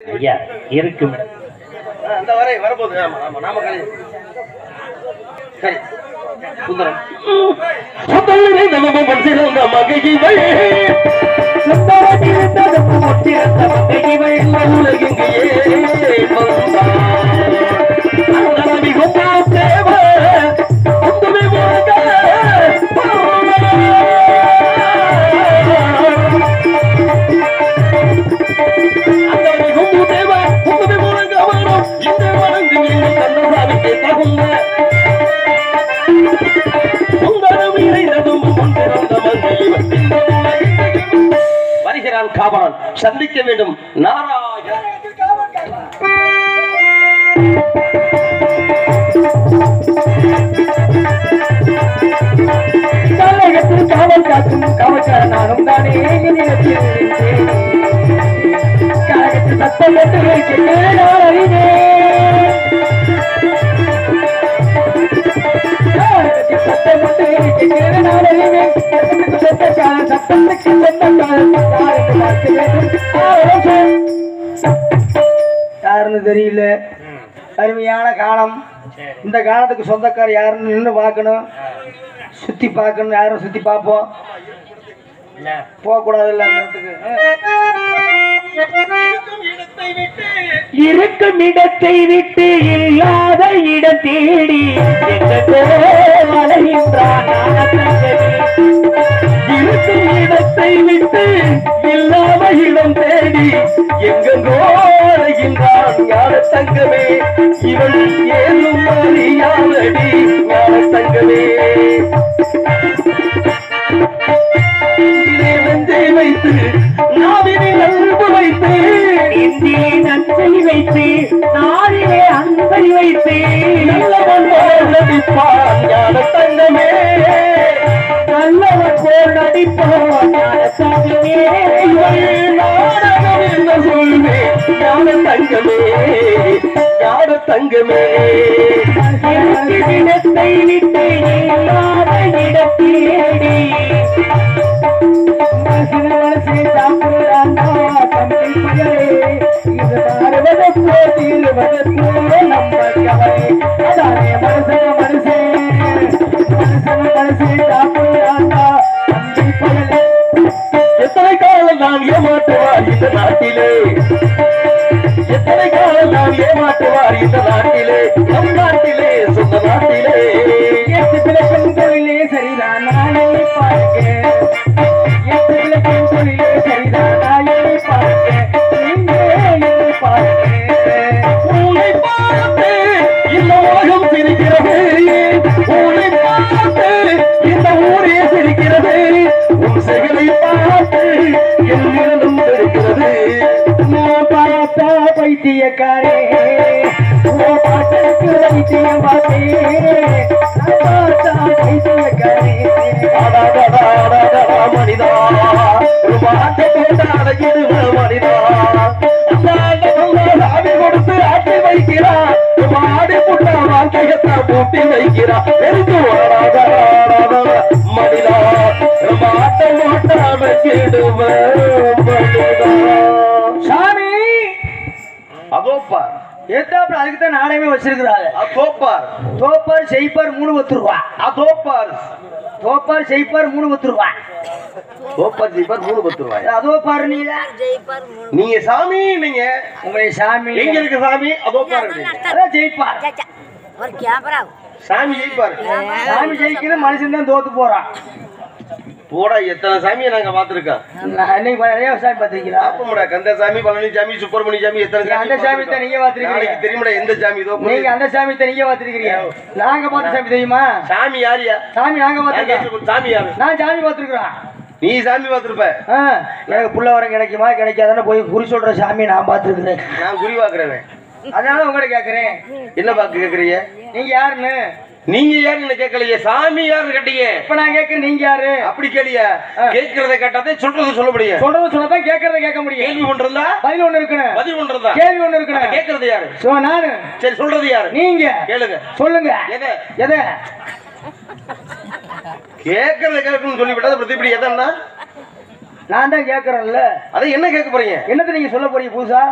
ஐயா இருக்கும் ஆ, இந்த வரை வரப்போகுது ஆமா ஆமா நாம கலை சரி சுந்தரம் சுந்தரனை நமக்கு மனசிருந்த மகையிவள் சுந்தரத்திருந்த முத்திருந்த மகையிவள் உலகெங்கே வந்தாள் அந்த மிகவும் தேவ அந்துமே முருக அந்த மிகவும் தேவ அந்துமே முருக வரும் இந்த வணங்கு நீங்கள் கந்தசாமிக்கு தகுந்த வருகிறான் காவான் சந்திக்க வேண்டும் நாராயண கழகத்தில் காவல் காக்கும் காவல்கார நானும் தானே நினைவில் இருந்தேன். கழகத்தில் சத்தம் போட்டு வைக்கிறேன் நான் அறிவேன் கழகத்தில் சத்தம் போட்டு வைக்கிறேன் நான் அறிவேன் சத்தத்துக்கு சொந்தக்காரன் சத்தத்துக்கு சொந்தக்காரன் யாருக்கு பார்க்க வேண்டும் ஆலோசனை. யாருன்னு தெரியல அருமையான காலம் இந்த காலத்துக்கு சொந்தக்கார் யாருன்னு நின்று பார்க்கணும் சுத்தி பார்க்கணும் யாரும் சுத்தி பார்ப்போம் போகக்கூடாது இல்லை அந்த இடத்துக்கு இருக்கும் இடத்தை விட்டு இல்லாத இடம் தேடி எங்கோ அலைகின்றான் இருக்கும் இடத்தை விட்டு இல்லாத இடம் தேடி எங்கெங்கோ அலைகின்றான் ஞான தங்கமே இவள் ஏதும் அறியாதடி ஞான தங்கமே இதிலே நெஞ்சை வைத்து நாவினில் அன்பு வைத்து இந்தியை நஞ்சை வைத்து நாவிலே அன்பை வைத்து நல்லவன் போல் நடிப்பான் ஞான தங்கமே நல்லவன் போல் நடிப்பான் ஞான தங்கமே இவள் நாடகம் என்று சொல்வேன் ஞான தங்கமே ஞான தங்கமே இருக்கும் இடத்தை விட்டு இல்லாத இடத்தேடி மனசுல மனசு சாப்பிடுறாண்டா தம்பி மகளே இது மாறுவதற்கோ தீருவதற்கோ நம்ம கவலை அதானே மனசுல மனசே மனசுல மனசு சாப்பிடுறாண்டா தம்பி மகளே எத்தனை காலம் நான் ஏமாற்றுவார் இந்த நாட்டிலே எத்தனை காலம் நான் ஏமாற்றுவார் இந்த நாட்டிலே நம் நாட்டிலே சொந்த நாட்டிலே எட்டு பிழைக்கும் தொழிலே சரிதான் நாளை பார்க்க எட்டு பிழைக்கும் தொழிலே சரிதான் நாளை பார்க்க நீங்களே என்னை பார்க்க உன்னை பார்த்து இந்த உலகம் சிரிக்கிறது உன்னை பார்த்து இந்த ஊரே சிரிக்கிறது உன் செயலை பார்த்து என் மனதும் இருக்கிறது நான் பார்த்தா பைத்தியக்காரே உன் பாட்டுக்கு வைத்தியம் பார்த்தேன் நான் பார்த்தா பைத்தியக்காரே மனிதா ஒரு மாட்டை கொண்டாட இடுவ மனிதா சாமி கொடுத்து ஆட்டி வைக்கிறான் மாடி புட்டா வாழ்க்கையத்தான் பூட்டி வைக்கிறான் தெரிஞ்சு ஓடாத மனிதா மாட்டை ஓட்டாம கிடுவ மனிதா சாமி அதோப்பார் ஏத்தாப்புல அதுக்கு தான் நாடகமே வச்சிருக்கிறாங்க அதோப்பார் தோப்பார் செய்ப்பார் மூணு பத்து ரூபா அதோப்பார் தோப்பார் செய்ப்பார் மூணு பத்து ரூபா தோப்பார் ஜீப்பார் மூணு பத்து ரூபாய் அதோ பாரு நீல நீங்க சாமி நீங்க உங்களை சாமி எங்க இருக்கு சாமி அதோப்பார் இருக்கு. அதான் ஜெயிப்பார் ஒரு கேமரா சாமி ஜெயிப்பார் சாமி ஜெயிக்கணும் மனுஷன் தான் தோத்து போறான் போடா எத்தனை சாமியை நாங்க பாத்துருக்கோம் நான் இன்னைக்கு நிறைய சாமி பார்த்திருக்கிறா அப்ப முடா கந்தசாமி பழனிசாமி சுப்பிரமணிய சாமி எத்தனை அந்த சாமி தான் நீங்க பார்த்திருக்கீங்க. நாளைக்கு தெரியுமாடா எந்த சாமி இதோ நீங்க அந்த சாமி தான் நீங்க பார்த்திருக்கிறீங்க நாங்க பார்த்த சாமி தெரியுமா சாமி யாரியா சாமி நாங்க நான் பார்த்திருக்கோம் கேட்டிருக்கேன், சாமி யாரு நான் சாமி பார்த்திருக்கிறேன் நீ சாமி பார்த்திருப்ப ஆ, எனக்கு புள்ள வரம் கிடைக்குமா கிடைக்காதான்னு போய் குறி சொல்ற சாமி நான் பார்த்திருக்கிறேன் நான் குறி பாக்குறவன் அதனால உங்களை கேக்குறேன் என்ன பாக்கு கேக்குறீங்க நீங்க யாருன்னு நீங்க யாருன்னு கேட்கலையே சாமி யாருன்னு கேட்டீங்க இப்ப நான் கேக்குறேன் நீங்க யாரு அப்படி கேளியா கேட்கறத கேட்டாதே சொல்றத சொல்ல முடியும் சொல்றது சொன்னதான் கேக்குறத கேட்க முடியும் கேள்வி பண்றதா பதில் ஒண்ணு இருக்கணும் பதில் பண்றதா கேள்வி ஒண்ணு இருக்கணும் கேட்கறது யாரு சோ நானு சரி சொல்றது யாரு நீங்க கேளுங்க சொல்லுங்க எதை எதை கேட்கறத கேட்கணும்னு சொல்லி விட்டது பிரதி இப்படி எதன்னா நான் தான் கேட்கறேன்ல அதை என்ன கேட்க போறீங்க என்னத்தை நீங்க சொல்ல போறீங்க புதுசா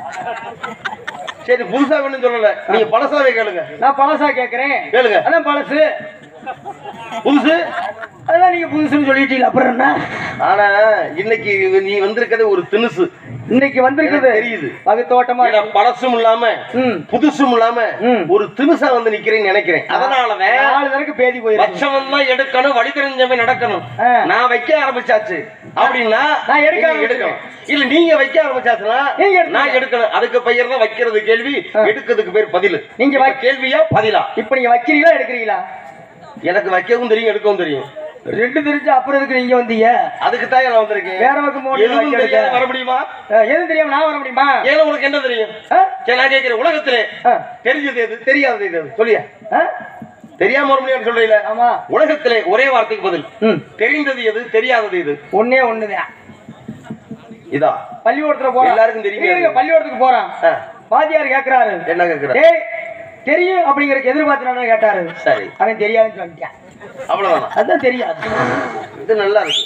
சரி புதுசா வேணும்னு சொல்லல நீங்க பழசாவே கேளுங்க நான் பழசா கேட்கறேன் கேளுங்க அதான் பழசு புதுசு அதெல்லாம் நீங்க புதுசுன்னு சொல்லிட்டீங்க அப்புறம் என்ன ஆனா இன்னைக்கு நீ வந்திருக்கிறது ஒரு தினுசு இன்னைக்கு வந்திருக்குது எனக்கு தெரியுது. வகுத்தோட்டமா ஏன்னா பழசும் இல்லாம ம் புதுசும் இல்லாம ம். ஒரு தினுசா வந்து நிக்கிறேன்னு நினைக்கிறேன் அதனாலதான் நாலு தடவை பேதி போயிருக்கு வச்சவன் தான் எடுக்கணும் வழி தெரிஞ்சவன் நடக்கணும் ஆ. நான் வைக்க ஆரம்பிச்சாச்சு அப்படின்னா நான் எடுக்க நீங்க எடுக்கணும் இல்ல நீங்க வைக்க ஆரம்பிச்சாச்சுன்னா நீங்க எடுக்கணும். நான் எடுக்கணும் அதுக்கு பெயர் தான் வைக்கிறது கேள்வி ஆ. எடுக்கிறதுக்கு பேர் பதில் நீங்க இப்ப வை- கேள்வியா பதிலா இப்ப நீங்க வைக்கிறீங்களா எடுக்கிறீங்களா எனக்கு வைக்கவும் தெரியும் எடுக்கவும் தெரியும் ரெண்டு தெரிஞ்சு அப்புறம் எதுக்கு நீங்க வந்தீங்க அதுக்கு தான் நான் வந்திருக்கேன் வேற பக்கம் போட்டு எதுவும் வைக்கிறதுக்கு. தெரியாத வர முடியுமா அஹ், எதுவும் தெரியாம நான் வர முடியுமா ஏன்னா உனக்கு என்ன தெரியும் ஆ? சரி நான் கேட்கிறேன் உலகத்திலே ஆ. தெரிஞ்சது எது தெரியாதது எது சொல்லியா ஆ? தெரியாம வர முடியாது சொல்றீங்களா ஆமா உலகத்திலே ஒரே வார்த்தைக்கு பதில் ம் தெரிந்தது எது தெரியாதது எது ஒண்ணே ஒண்ணுதான் இதா பள்ளிக்கூடத்துல போறான் எல்லாருக்கும் தெரியுமே இருங்க, அது. பள்ளிக்கூடத்துக்கு போறான் ஆ. வாத்தியார் கேக்குறாரு என்ன கேக்குற ஏய் தெரியும் அப்படிங்கறதுக்கு எதிர்பார்த்து கேட்டாரு சரி அவன் தெரியாதுன்னு சொல்லிட்டான் அவ்வளவுதானா அதான் தெரியாது இது நல்லா இருக்கு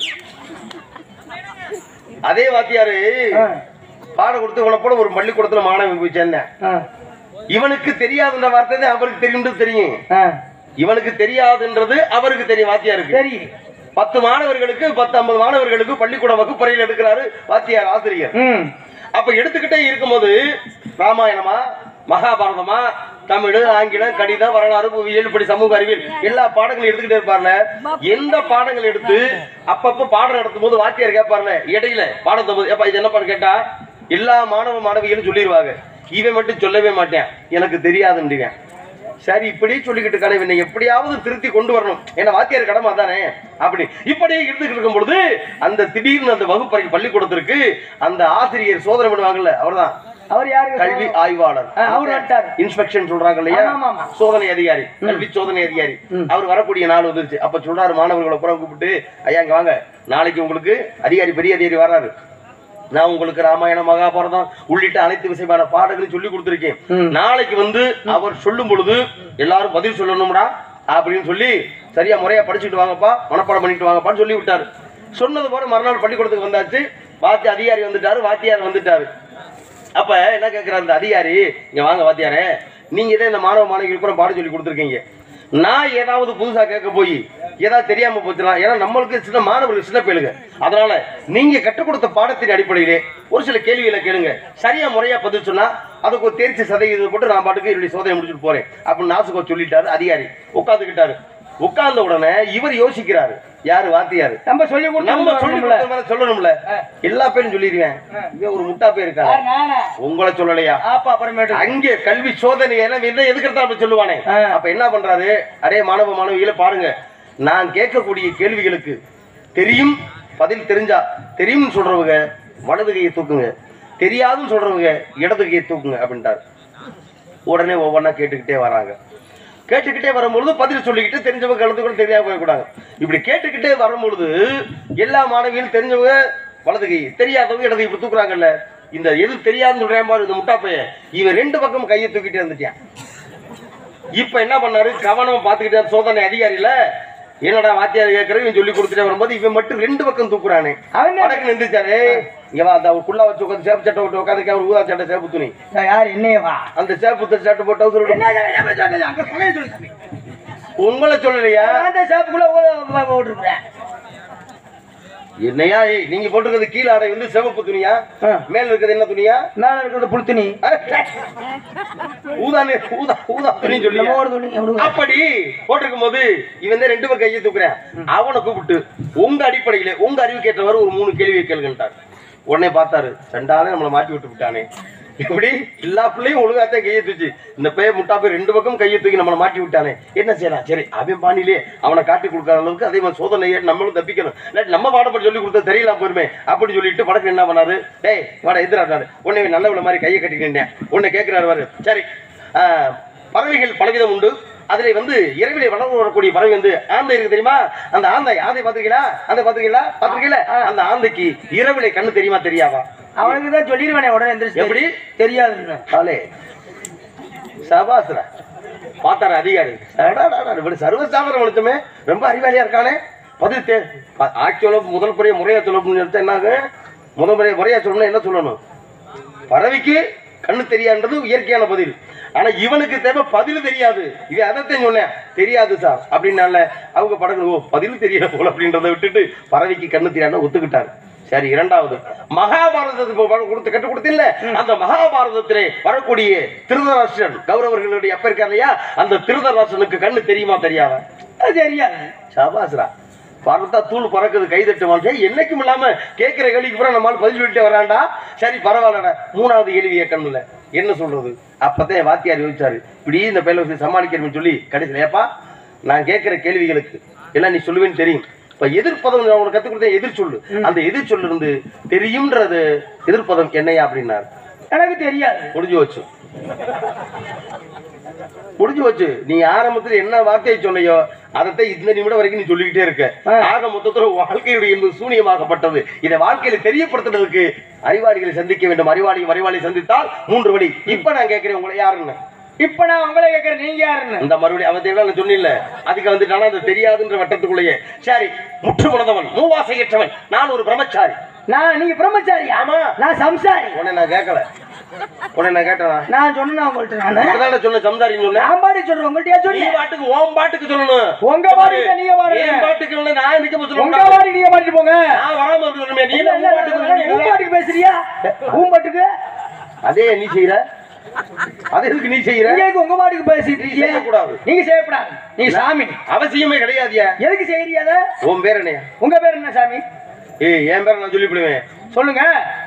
அதே வாத்தியாரு ஆ, பாடம் கொடுத்து உனப்போட ஒரு பள்ளிக்கூடத்துல மாணவன் போய் சேர்ந்தேன் ஆ, இவனுக்கு தெரியாதுன்ற வார்த்தை தான் அவருக்கு தெரியும் தெரியும் ஆ. இவனுக்கு தெரியாதுன்றது அவருக்கு தெரியும் வாத்தியாருக்கு சரி பத்து மாணவர்களுக்கு பத்து ஐம்பது மாணவர்களுக்கு பள்ளிக்கூட வகுப்பறையில் எடுக்கிறாரு வாத்தியார் ஆசிரியர் ம் அப்ப எடுத்துக்கிட்டே இருக்கும்போது ராமாயணமா மகாபாரதமா தமிழ் ஆங்கிலம் கணிதம் வரலாறு புவியியல் இப்படி சமூக அறிவியல் எல்லா பாடங்களும் எடுத்துக்கிட்டே இருப்பார்ல எந்த பாடங்கள் எடுத்து அப்பப்ப பாடம் நடத்தும் போது வாத்தியார் கேட்பார்ல இடையில பாடம் போது ஏப்பா இது என்ன பாடம் கேட்டா எல்லா மாணவ மாணவிகளும் சொல்லிடுவாங்க இவன் மட்டும் சொல்லவே மாட்டேன் எனக்கு தெரியாதுன்றீங்க சரி இப்படி சொல்லிக்கிட்டு கடை என்னை எப்படியாவது திருத்தி கொண்டு வரணும் ஏன்னா வாத்தியார் கடமை அதானே அப்படி இப்படியே இருந்துகிட்டு இருக்கும் பொழுது அந்த திடீர்னு அந்த வகுப்பறை பள்ளிக்கூடத்திற்கு அந்த ஆசிரியர் சோதனை பண்ணுவாங்கல்ல அவர்தான் அவர் யாரு கல்வி ஆய்வாளர் ஆ, அவர் வந்துட்டாரு. இன்ஸ்பெக்ஷன் சொல்றாங்க இல்லையா ஆமா, ஆமா, ஆமா. சோதனை அதிகாரி கல்வி சோதனை அதிகாரி அவர் வரக்கூடிய நாள் வந்துருச்சு அப்ப சொல்றாரு மாணவர்களை புறம் கூப்பிட்டு ஐயா இங்க வாங்க நாளைக்கு உங்களுக்கு அதிகாரி பெரிய அதிகாரி வராரு நான் உங்களுக்கு ராமாயணம் மகாபாரதம் உள்ளிட்ட அனைத்து விஷயமான பாடங்களையும் சொல்லி கொடுத்துருக்கேன் ம். நாளைக்கு வந்து அவர் சொல்லும் பொழுது எல்லாரும் பதில் சொல்லணும்டா அப்படின்னு சொல்லி சரியா முறையா படிச்சுட்டு வாங்கப்பா மனப்பாடம் பண்ணிட்டு வாங்கப்பான்னு சொல்லி விட்டாரு சொன்னது போல மறுநாள் பள்ளிக்கூடத்துக்கு வந்தாச்சு வாத்தி அதிகாரி வந்துட்டாரு வாத்தியார் வந்துட்டாரு அப்ப என்ன கேக்குறாரு இந்த அதிகாரி இங்க வாங்க வாத்தியாரே நீங்க இதே இந்த மாணவ மாணவிகளுக்கு கூட பாடம் சொல்லி கொடுத்துருக்கீங்க நான் ஏதாவது புதுசா கேட்க போய் ஏதாவது தெரியாம போச்சுலாம் ஏன்னா நம்மளுக்கு சின்ன மாணவர்கள் சின்ன பேளுங்க அதனால நீங்க கற்றுக் கொடுத்த பாடத்தின் அடிப்படையிலே ஒரு சில கேள்விகளை கேளுங்க சரியா முறையா பதில் சொன்னா அதுக்கு ஒரு தேர்ச்சி சதவீதம் போட்டு நான் பாட்டுக்கு என்னுடைய சோதனை முடிச்சுட்டு போறேன் அப்படின்னு நாசுக்கோ சொல்லிட்டாரு அதிகாரி உட்காந்துக்கிட்டாரு உட்கார்ந்த உடனே இவர் யோசிக்கிறாரு யாரு வாத்தியாரு நம்ம சொல்லி நம்ம சொல்லி கொடுத்தோம்ல கொடுத்த மாதிரி சொல்லணும்ல எல்லா பேரும் சொல்லிடுவேன் இவன் ஒரு முட்டா பேர் இருக்கா நானா உங்களை சொல்லலையா ஆப்பா அப்புறமேட்டு அங்கே கல்வி சோதனை எல்லாம் என்ன எதுக்கிறதா அப்படி சொல்லுவானே ஆ. அப்ப என்ன பண்றாரு அரே மாணவ மாணவிகளை பாருங்க நான் கேட்கக்கூடிய கேள்விகளுக்கு தெரியும் பதில் தெரிஞ்சா தெரியும்னு சொல்றவங்க வலது கையை தூக்குங்க தெரியாதுன்னு சொல்றவங்க இடது கையை தூக்குங்க அப்படின்ட்டாரு உடனே ஒவ்வொன்றா கேட்டுக்கிட்டே வராங்க கேட்டுக்கிட்டே வரும்பொழுது பதில் சொல்லிக்கிட்டு தெரிஞ்சவங்க கலந்து கூட தெரியாம போயிடக்கூடாது இப்படி கேட்டுக்கிட்டே வரும்பொழுது எல்லா மாணவிகளும் தெரிஞ்சவங்க வலது கை தெரியாதவங்க இடது கை இப்படி தூக்குறாங்கல்ல இந்த எது தெரியாதுன்னு சொல்றேன் பாரு இந்த முட்டா பையன் இவன் ரெண்டு பக்கம் கையை தூக்கிட்டே இருந்துட்டான் இப்ப என்ன பண்ணாரு கவனமா பாத்துக்கிட்டே சோதனை அதிகாரியில என்னடா வாத்தியார் கேட்கறது இவன் சொல்லி கொடுத்துட்டே வரும்போது இவன் மட்டும் ரெண்டு பக்கம் தூக்குறானே அவன் வடக்கு நின்றுச்சாரு இங்க வா அந்த குள்ளா வச்சு உட்காந்து சேப்பு சட்டை விட்டு உட்காந்து அவர் ஊதா சட்டை சேப்பு துணி யார் என்னையவா அந்த சேப்பு சட்டை போட்டு அவசரம் விட்டு- என்ன என்ன சொன்னது? அங்க சமயம் சொல்லு சாமி. உங்களை சொல்லலையா நான் அந்த ஷாப்புக்குள்ள ஓட்டுருக்கேன் என்னையா ஏய், நீங்க போட்டுருக்கிறது கீழ ஆடை வந்து சிவப்பு துணியா ஆ. மேல இருக்கிறது என்ன துணியா மேல இருக்கிறது புளுத்துணி ஊதா நி- ஊதா ஊதா துணி சொல்லி நம்ம ஒரு துணி எவ்வளவு? அப்படி போட்டிருக்கும் போது இவன் தான் ரெண்டு பேர் கையை தூக்குறேன் அவனை கூப்பிட்டு உங்க அடிப்படையில உங்க அறிவுக்கு ஏற்றவாறு ஒரு மூணு கேள்வியை கேளுங்கன்ட்டார் உடனே பார்த்தாரு சண்டாலே நம்மளை மாட்டி விட்டு விட்டானே இப்படி எல்லா பிள்ளையும் ஒழுங்காத்தான் கையை தூச்சு இந்த பையன் முட்டா போய் ரெண்டு பக்கம் கையை தூக்கி நம்மளை மாட்டி விட்டானே என்ன செய்யலாம் சரி அவன் பாணிலே அவனை காட்டி கொடுக்காத அளவுக்கு அதே மாதிரி சோதனையை நம்மளும் தப்பிக்கணும் இல்லாட்டி நம்ம பாடப்பட்டு சொல்லி கொடுத்தா தெரியலாம் போருமே அப்படி சொல்லிட்டு வடக்கு என்ன பண்ணாரு டேய் வாடா எதிராடாரு உன்னை நல்ல மாதிரி கையை கட்டிக்கிட்டேன் உன்னை கேட்கிறாரு பாரு சரி ஆஹ், பறவைகள் பலவிதம் உண்டு அதுல வந்து இரவிலே வளர்ந்து வரக்கூடிய பறவை வந்து ஆந்தை இருக்கு தெரியுமா அந்த ஆந்தை ஆந்தை பாத்துக்கீங்களா ஆந்தை பாத்துக்கீங்களா பாத்துக்கீங்களா அந்த ஆந்தைக்கு இரவிலே கண்ணு தெரியுமா தெரியாவா அவனுக்கு தான் சொல்லிடுவேனே உடனே எந்திரிச்சு எப்படி? தெரியாதுன்னு காலே சபாஸ்ரா பார்த்தாரு அதிகாரி அடாடாடா, இவரு சர்வசாதாரண மனுஷமே ரொம்ப அறிவாளியா இருக்கானே பதில் தே ஆக்சுவலா முதல் முறைய முறையா சொல்லணும்னு நினைச்சா என்னாங்க முதல் முறைய முறையா சொல்லணும்னா என்ன சொல்லணும் பறவைக்கு கண்ணு தெரியான்றது இயற்கையான பதில் ஆனா இவனுக்கு தேவை பதில் தெரியாது இவன் அதைத்தான் சொன்னேன் தெரியாது சார் அப்படின்னால அவங்க படங்கள் ஓ பதில் தெரியல போல அப்படின்றத விட்டுட்டு பறவைக்கு கண்ணு தெரியாத ஒத்துக்கிட்டாரு சரி இரண்டாவது மகாபாரதத்துக்கு இப்ப படம் கொடுத்து கட்டு கொடுத்தில்ல அந்த மகாபாரதத்திலே வரக்கூடிய திருதராஷ்டிரன் கௌரவர்களுடைய அப்ப இருக்கார் இல்லையா அந்த திருதராஷ்டிரனுக்கு கண்ணு தெரியுமா தெரியாதா அது தெரியாது சாபாஸ்ரா பறந்தா தூள் பறக்குது கை தட்டுவாங்க என்னைக்கும் இல்லாம கேட்கிற கேள்விக்கு பூரா நம்மளால பதில் சொல்லிட்டு வரான்டா சரி பரவாயில்லடா மூணாவது கேள்வி கேட்கணும்ல என்ன சொல்றது அப்பதான் வாத்தியார் யோசிச்சாரு இப்படி இந்த பையில வச்சு சமாளிக்கணும்னு சொல்லி கடைசியில் ஏப்பா நான் கேட்கிற கேள்விகளுக்கு எல்லாம் நீ சொல்லுவேன்னு தெரியும் இப்ப எதிர்ப்பதம் நான் உனக்கு கத்துக் கொடுத்தேன் எதிர் சொல்லு அந்த எதிர் சொல்லு இருந்து தெரியும்ன்றது எதிர்ப்பதம் என்னையா அப்படின்னாரு எனக்கு தெரியாது முடிஞ்சு வச்சு முடிஞ்சு வச்சு நீ ஆரம்பத்துல என்ன வார்த்தையை சொன்னையோ அதைத்தான் இந்த நிமிடம் வரைக்கும் நீ சொல்லிக்கிட்டே இருக்க ஆ. ஆக மொத்தத்துல வாழ்க்கையுடைய என்பது சூனியமாக்கப்பட்டது இதை வாழ்க்கையில தெரியப்படுத்துறதுக்கு அறிவாளிகளை சந்திக்க வேண்டும் அறிவாளி அறிவாளி சந்தித்தால் மூன்று வழி இப்ப நான் கேட்கிறேன் உங்களை யாருன்னு இப்ப நான் உங்களை கேட்கறேன் நீங்க யாருன்னு இந்த மறுபடியும் அவன் தேவை நான் சொன்னில்ல அதுக்கு வந்துட்டானா அது தெரியாதுன்ற வட்டத்துக்குள்ளேயே சரி முற்று முனதவன் மூவாசையற்றவன் நான் ஒரு பிரம்மச்சாரி நான் நீங்க பிரம்மச்சாரி ஆமா நான் சம்சாரி உன்னை நான் கேட்கல உன்னை நான் கேட்டேனா நான் சொன்னா உங்கள்ட்ட நானு இப்பதானே சொன்ன சம்சாரின்னு சொன்னேன் நான் பாடி சொல்றேன் உங்கள்ட்ட நீ சொல்லி பாட்டுக்கு ஓம் பாட்டுக்கு சொல்லணும் உங்க பாட்டுக்கு நீங்க பாடுங்க. என் பாட்டுக்கு இல்ல, நான் நிக்க உங்க சொல்லணும் பாடி நீங்க பாடிட்டு போங்க நான் வராம இருக்கணுமே நீ இல்ல, உன் இல்ல, பாட்டுக்கு இல்ல, சொல்றீங்க. உன் பாட்டுக்கு பேசுறியா உன் பாட்டுக்கு அதே நீ செய்யற அது எதுக்கு நீ செய்யற நீங்க எதுக்கு உங்க பாட்டுக்கு பேசிட்டு இருக்கீங்க செய்யக்கூடாது. நீங்க செய்யக்கூடாது நீங்க சாமி அவசியமே கிடையாதுயா எதுக்கு செய்யறீங்க அத உன் பேர் என்னையா உங்க பேர் என்ன சாமி ஏய் என் பேரை நான் சொல்லிவிடுவேன் சொல்லுங்க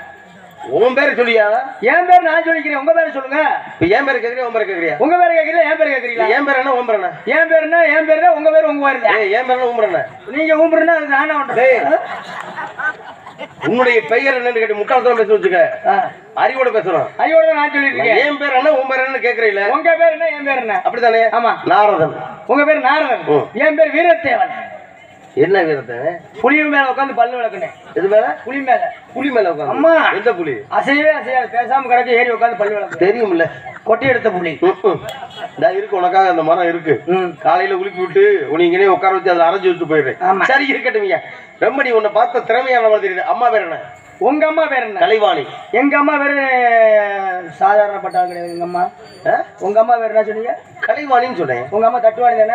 உன் பேரை சொல்லியா என் பேர் நான் சொல்லிக்கிறேன் உங்க பேர் சொல்லுங்க இப்ப என் பேரை கேக்குறியா உன் பேரை கேக்குறியா உங்க பேர் கேக்குறீங்களா என் பேர் கேக்குறீங்களா என் பேர் என்ன உன் பேர் என்ன என் பேர் என்ன என் பேர் என்ன உங்க பேர் உங்க பேர் என்ன ஏய் என் பேர் என்ன உன் பேர் என்ன நீங்க ஊம்புறனா அது நானா டேய். பண்றேன் உன்னுடைய பெயர் என்னன்னு கேட்டு முட்டாள்தான் பேச வச்சுக்க அறிவோட பேசுறோம் ஐயோட நான் சொல்லிட்டு இருக்கேன் என் பேர் என்ன உன் பேர் என்ன கேக்குறீல உங்க பேர் என்ன என் பேர் என்ன அப்படித்தானே ஆமா நாரதன் உங்க பேர் நாரதன் ம். என் பேர் வீரத்தேவன் என்ன வீரத்தை புலி மேல உட்காந்து பல்லு விளக்குனேன் எது மேல புலி மேல புலி மேல உட்காந்து அம்மா. எந்த புலி அசையவே அசையாது பேசாம கிடக்க ஏறி உட்காந்து பல்லு விளக்கு தெரியும்ல கொட்டி எடுத்த புலி இந்த இருக்கு உனக்காக அந்த மரம் இருக்கு ம். காலையில குளிக்கி விட்டு உன்னை இங்கனே உட்கார வச்சு அதில் அரைஞ்சு வச்சு போயிடுறேன் ஆமா. சரி இருக்கட்டும் ஐயா ரொம்ப நீ உன்னை பார்த்த திறமையானவள் தெரியுது அம்மா பேர் என்ன உங்க அம்மா பேர் என்ன கலைவாணி எங்க அம்மா பேரு சாதாரணப்பட்ட ஆள் கிடையாது எங்க அம்மா ஆ? உங்க அம்மா பேர் என்ன சொன்னீங்க கலைவாணின்னு சொன்னேன் உங்க அம்மா தட்டுவாணி தானே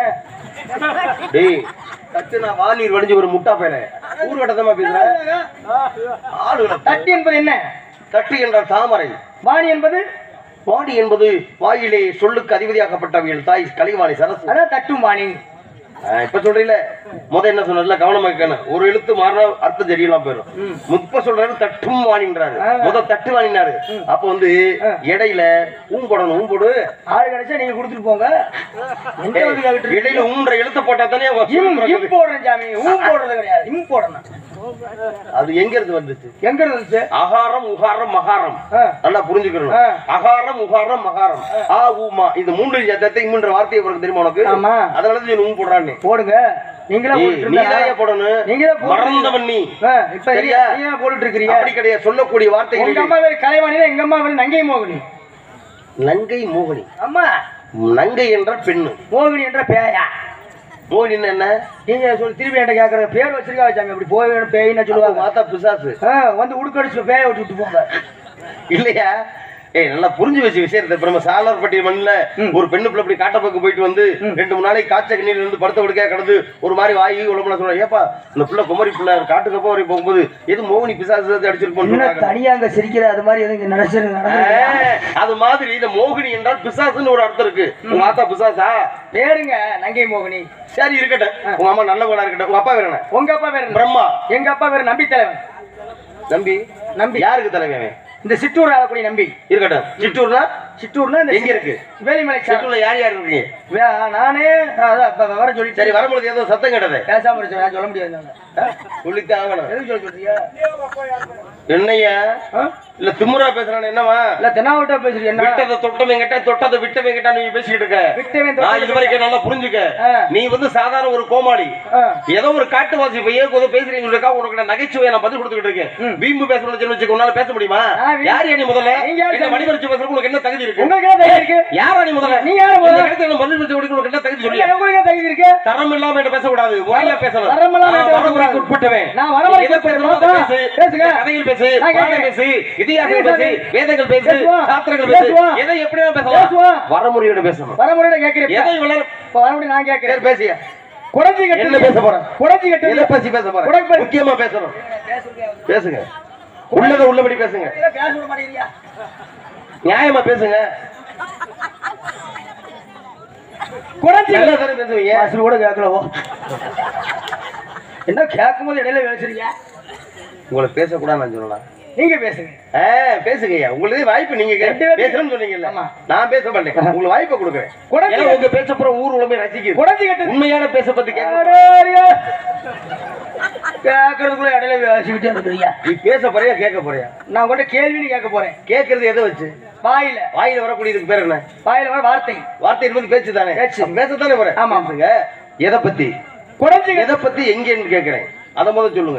டேய் தட்டு நான் வாநீர் வடிஞ்சு ஒரு முட்டா பையன ஊர் வட்டத்தமா பேசுறேன் ஆளுகளை தட்டி என்பது என்ன தட்டு என்றால் தாமரை வாணி என்பது வாடி என்பது வாயிலே சொல்லுக்கு அதிபதியாக்கப்பட்டவள் தாய் கலைவாணி சரசு அதான் தட்டும் வாணி ஆ, இப்ப சொல்றீல முத என்ன சொன்னதுல கவனமா இருக்கணும் ஒரு எழுத்து மாறினா அர்த்தம் தெரியலாம் போயிடும் இப்ப சொல்றாரு தட்டும் வாணின்றாரு ஆ. முத தட்டு வாணினாரு அப்ப வந்து இடையில ஊம் போடணும் ஊம் போடு ஆள் கிடைச்சா நீங்க கொடுத்துட்டு போங்க எங்க வந்து கேட்டுட்டு இருக்கீங்க? இடையில ஊன்ற எழுத்து போட்டா தானே அவ இம் சொல்லு இம் போடுறேன் சாமி ஊம் போடுறது கிடையாது இம் போடணும் அது எங்க இருந்து வந்துச்சு எங்க இருந்துச்சு அகாரம் உகாரம் மகாரம் ஆ. நல்லா புரிஞ்சுக்கணும் ஆ. அகாரம் உகாரம் மகாரம் ஆ ஊமா இந்த மூன்று ஜாத்தத்தை இம்முன்ற வார்த்தையை உனக்கு தெரியுமா உனக்கு ஆமா. அதனால தான் நீ ஊம் போடுறான்னு போடுங்க நீங்களே நீ போட்டுட்டு நீதான் இருந்தா- போடணும் நீங்களே போட்டு- மறந்தவன் நீ ஆ, இப்ப சரியா? நீங்க நீங்க போட்டுட்டு இருக்கிறீங்க அப்படி கிடையாது சொல்லக்கூடிய உங்க வார்த்தைகள் அம்மா பேர் கலைவாணினா எங்க அம்மா பேர் நங்கை மோகினி நங்கை மோகினி அம்மா நங்கை என்ற பெண்ணு மோகினி என்ற பேயா மோகினின்னு என்ன நீங்க சொல்லி திருப்பி என்கிட்ட கேக்குற பேர் வச்சிருக்கா வச்சாங்க அப்படி போய் பேயின்னு சொல்லுவாங்க மாத்தா பிசாசு ஆ, வந்து உடுக்கடிச்சு பேய விட்டு விட்டு போங்க இல்லையா ஏய் நல்லா புரிஞ்சு வச்சு விஷயத்தை இப்ப நம்ம சாலர்பட்டி மண்ணுல ஒரு பெண்ணு பிள்ளை இப்படி காட்ட பக்கம் போயிட்டு வந்து ரெண்டு மூணு நாளைக்கு காய்ச்ச கண்ணில இருந்து படுத்த கொடுக்க கிடந்து ஒரு மாதிரி வாயி உடம்புல சொல்றேன் ஏப்பா இந்த பிள்ளை குமரி பிள்ளை காட்டுக்கப்போ வரை போகும்போது எது மோகினி பிசாசு என்ன அடிச்சிருப்போம் தனியா அங்க சிரிக்கிற அது மாதிரி எதுவும் நடச்சிரு நடந்து அது மாதிரி இந்த மோகினி என்றால் பிசாசுன்னு ஒரு அர்த்தம் இருக்கு உங்க ஆத்தா பிசாசா பேருங்க நங்கை மோகினி சரி இருக்கட்டும் உங்க அம்மா நல்லவங்களா இருக்கட்டும் உங்க அப்பா வேற என்ன உங்க அப்பா பேர் என்ன? பிரம்மா எங்க அப்பா பேர் நம்பி தலைவன் நம்பி நம்பி யாருக்கு தலைவன் அவன்? இந்த சிற்றூர் ஆகக்கூடிய நம்பி இருக்கட்டும் சிற்றூர்னா சிற்றூர்னா இந்த எங்க இருக்கு வேலிமலை சார் சிற்றூர்ல யார் யார் இருக்கீங்க வே- நானே அதான் இப்ப வர சொல்லி சரி வரும்பொழுது ஏதோ சத்தம் கேட்டது பேசாம இருச்சு சொல்ல முடியாது நாங்க. சொல்லித்தான் ஆகணும் எதுக்கு சொல்ல சொல்றீங்க என்னையா ஆ? இல்ல திமுறா பேசுறானே என்னவா இல்ல தென்னாவட்டா பேசுறீங்க என்ன விட்டதை தொட்டவன் கிட்ட தொட்டதை விட்டவன் கிட்ட நீ பேசிக்கிட்டு இருக்க விட்டவன் நான் தொட்டவன் இது வரைக்கும் நல்லா புரிஞ்சுக்க ஆ. நீ வந்து சாதாரண ஒரு கோமாளி ஆ. ஏதோ ஒரு காட்டுவாசி இப்ப ஏன் கொஞ்சம் பேசுறீங்க இருக்கா உனக்கு நான் நகைச்சுவை நான் பதில் கொடுத்துக்கிட்டு இருக்கேன் வீம்பு பேசணும்னு சொல்லி வச்சுக்க உன்னால பேச முடியுமா ஆ, வீம்பு- யார் நீ முதல்ல நீங்க யாரு என்ன மணிமறிச்சு பேசுறதுக்கு உனக்கு என்ன தகுதி இருக்கு உங்களுக்கு என்ன தகுதி இருக்கு யாரா நீ முதல்ல நீ யாரு முதல்ல? இந்த இடத்துல பதில் பேச உனக்கு என்ன தகுதி சொல்லி இல்ல, உங்களுக்கு என்ன தகுதி இருக்கு தரம் இல்லாம என்கிட்ட பேசக்கூடாது முறையில பேசணும் தரம் இல்லாம நான் என்கிட்ட வரமுறைக்கு பேசக்கூடாது. உட்பட்டவன் நான் வரமுறைக்கு எதை பேசணுமோ அதை உட்பட்டவன். பேசு. பேசுங்க. கதைகள் பேசு நான் பாடம் கேட்கிறேன். பேசு இதிகாசங்கள் பேசுங்க. பேசு வேதங்கள் பேசு பேசுவோம். சாஸ்திரங்கள் பேசு பேசுவோம். எதை எப்படியா பேசுவோம். பேசலாம் வரமுறையோட பேசணும் வரமுறை கேட்கிறேன் எதை வளர இப்ப வரமுறை நான் கேட்கிறேன் சரி பேசிய குடஞ்சி கட்டு என்ன பேச போற? குடஞ்சி கட்டு எதை பேசி பேச போற உனக்கு பேச- முக்கியமா பேசணும் பேசுங்க உள்ளத உள்ளபடி பேசுங்க பேச விட மாட்டேங்கிறீங்க நியாயமா பேசுங்க குடஞ்சி நல்லா தானே பேசுவீங்க மாசு கூட கேட்கலவோ என்ன கேட்கும் போது இடையில பேசுறீங்க உங்களை பேசக்கூடாது நான் சொல்லலாம் நீங்க பேசுங்க ஆ, பேசுங்கய்யா உங்களுக்கு வாய்ப்பு நீங்க கே- ரெண்டு பேரும் பேசணும்னு சொன்னீங்கல்ல ஆமா. நான் பேச மாட்டேன் உங்களுக்கு வாய்ப்பை கொடுக்குறேன் குடஞ்சி ஏன்னா உங்க பேச்ச பூரா ஊர் உலகமே ரசிக்குது குடஞ்சி கட்டு உண்மையான பேச பத்தி கேட்க அடேரியா. கேட்கறதுக்குள்ள இடையில பேசிக்கிட்டே இருக்கிறீங்க நீ பேச போறியா கேட்க போறியா நான் உங்கள்கிட்ட கேள்வின்னு கேட்க போறேன் கேட்கறது எதை வச்சு வாயில வாயில வரக்கூடியதுக்கு பேர் என்ன வாயில வர வார்த்தை வார்த்தை என்பது பேச்சு தானே பேச்சு. பேசத்தானே போறேன் ஆமா. பேசுங்க எதை பத்தி குடஞ்சி கட்டு எதை பத்தி எங்கன்னு கேக்குறேன் அத முதல்ல சொல்லுங்க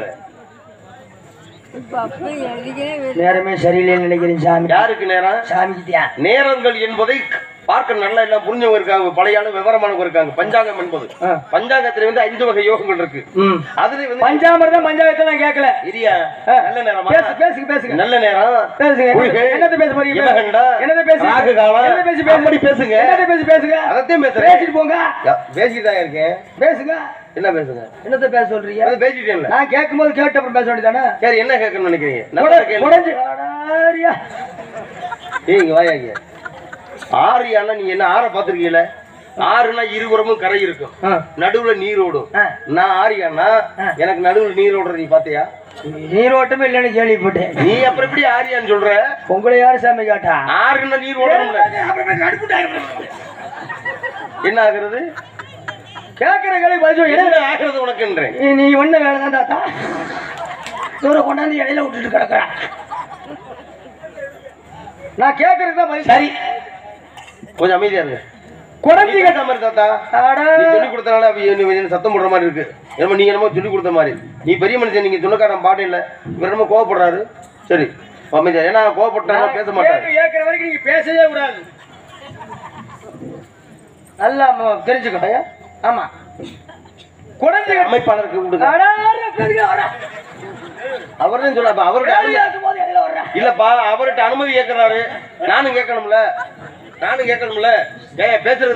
நேரமே சரியில்லைன்னு நினைக்கிறேன் சாமி யாருக்கு நேரம் சாமிக்கிட்டியா நேரங்கள் என்பதை பார்க்க நல்லா எல்லாம் புரிஞ்சவங்க இருக்காங்க பழைய ஆளு விவரமானவங்க இருக்காங்க பஞ்சாங்கம் என்பது ஆ. பஞ்சாங்கத்துல வந்து அஞ்சு வகை யோகங்கள் இருக்கு ம் அதுல வந்து பஞ்சாமிரதம் பஞ்சாயத்தை நான் கேட்கல இரியா ஆ. நல்ல நேரமா பேசு பேசுங்க பேசுங்க நல்ல நேரம் பேசுங்க குளிகை, என்னத்த பேச போறீங்க யமகண்டா, என்னத்த பேசு ராகு காலம், என்னத்த பேசி பேசு அப்படி பேசுங்க. என்னத்த பேசி பேசுங்க அதத்தையும் பேசுறேன் பேசிட்டு போங்க பேசிட்டு இருக்கேன் பேசுங்க என்ன பேசுங்க என்னத்த பேச சொல்றீங்க அது பேசிட்டேன்ல நான் கேட்கும்போது கேட்ட அப்புறம் பேச வேண்டியதானே சரி என்ன கேட்கணும்னு நினைக்கிறீங்க நல்லா கேளு. குடஞ்சி அடாரியா. ஏய், இங்க வாயாங்க ஆறியானா நீங்க என்ன ஆற பாத்திருக்கீங்கள ஆறுனா இருபுறமும் கரை இருக்கும் ஆ. நடுவுல நீர் ஓடும் ஆ. நான் ஆரியானா எனக்கு நடுவுல நீர் ஓடுறது நீ பாத்தியா நீரோட்டமே இல்லைன்னு கேள்விப்பட்டேன் நீ அப்புறம் எப்படி ஆரியான்னு சொல்ற உங்களை யாரு சாமி கேட்டா ஆறுனா நீர் ஓடணும்ல என்ன ஆகுறது கேட்கிற கேள்வி பதில் சொல்லு. என்ன ஆகுறது உனக்குன்றேன் நீ- நீ ஒண்ணு வேலை தான் தாத்தா தூரம் கொண்டாந்து இடையில விட்டுட்டு கிடக்குற நான் கேட்கறதுக்கு தான் பதில் சரி கொஞ்சம் அமைதியா இருங்க குடஞ்சி நீ பேசாம இரு தாத்தா அட நீ சொல்லி கொடுத்தனால அப்ப நீ என்ன சத்தம் போடுற மாதிரி இருக்கு என்னமோ நீங்க என்னமோ சொல்லி கொடுத்த மாதிரி நீ பெரிய மனுஷன் நீங்க சொன்னக்காரன் பாட்டு இல்ல இவர் என்னமோ கோவப்படுறாரு சரி அமைதியா ஏன்னா கோவப்பட்டாலும் பேச மாட்டாரு கேள்வி கேட்கிற வரைக்கும் நீங்க பேசவே கூடாது நல்லா ம- தெரிஞ்சுக்கணும் ஆமா குடஞ்சி அமைப்பாளருக்கு விடுங்க அவர்தான் சொல்ல அப்ப அவருடைய அனுமதி இல்லப்பா அவர்கிட்ட அனுமதி கேட்கறாரு நானும் கேட்கணும்ல நானும் கேட்கணும்ல ஏய் பேசுறது